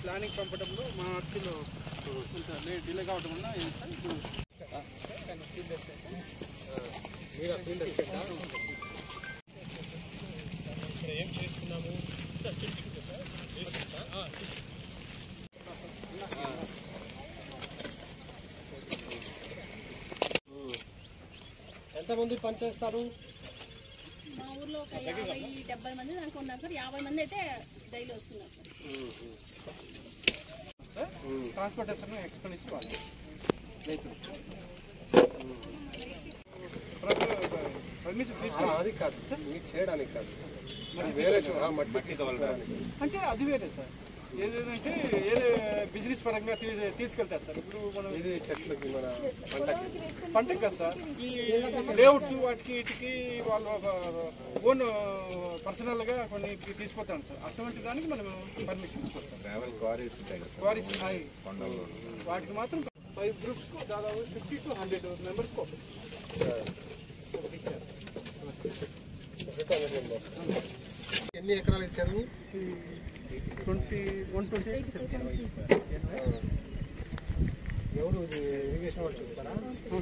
Planning పంపడంలో మా అర్చీలో కొంత లే డిలే కావడం వల్ల ఏం సార్ ఇప్పుడు మీరు ఫీల్డ్ ఎస్టేటా ఇక్కడ ఏం చేస్తున్నాము ఎంతమంది పనిచేస్తారు మా ఊర్లో ఒక యాభై డెబ్బై మంది దాకా ఉన్నారు సార్ యాభై మంది అయితే డైలీ వస్తున్నారు సార్ ట్రాన్స్పోర్టేషన్ ఎక్స్పెన్సివ్ వాళ్ళు రైతులు పర్మిషన్ ఆ, తీసుకోవాలి అది కాదు మీరు చేయడానికి కాదు అది వేరే చో- ఆ, మట్టి తీసుకోవడానికి అంటే అది వేరే సార్ ఏదంటే ఏదే బిజినెస్ పరంగా తీ తీసుకెళ్తారు సార్ ఇప్పుడు మనం ఇది చెట్లకి మన పంటకి పంటకు కదా సార్ ఈ లేఅవుట్స్ వాటికి వీటికి వాళ్ళు ఓన్ పర్సనల్ గా కొన్ని తీసుకుంటాను సార్ అటువంటి దానికి మనం పర్మిషన్ ఇచ్చుకోస్తాం ట్రావెల్ క్వారీస్ ఉంటాయి కదా క్వారీస్ ఉన్నాయి కొండల్లో వాటికి మాత్రం ఫైవ్ గ్రూప్స్ కు దాదాపు ఫిఫ్టీ టు హండ్రెడ్ మెంబర్స్ కు ఎన్ని ఎకరాలు ఇచ్చారు ట్వంటీ వన్ ట్వంటీ ఎవరు ఇది ఇరిగేషన్ వాళ్ళు చూస్తారా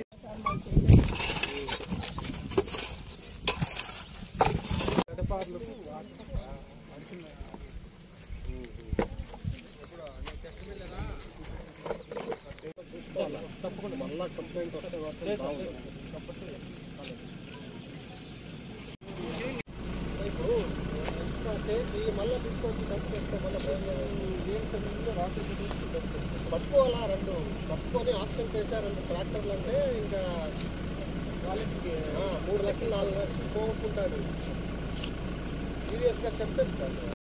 గడపార్లకు తప్పకుండా మళ్ళా కంప్లైంట్ వస్తే మాత్రం బాగుంటుంది. ఇప్పుడు ఎంత చేసి మళ్ళీ తీసుకొచ్చి డంప్ చేస్తే మళ్ళీ పట్టుకోవాలా రెండు పట్టుకొని ఆప్షన్ చేశా రెండు ట్రాక్టర్లు అంటే ఇంకా ఆ, మూడు లక్షలు నాలుగు లక్షలు పోగొట్టుకుంటాడు సీరియస్గా చెప్తే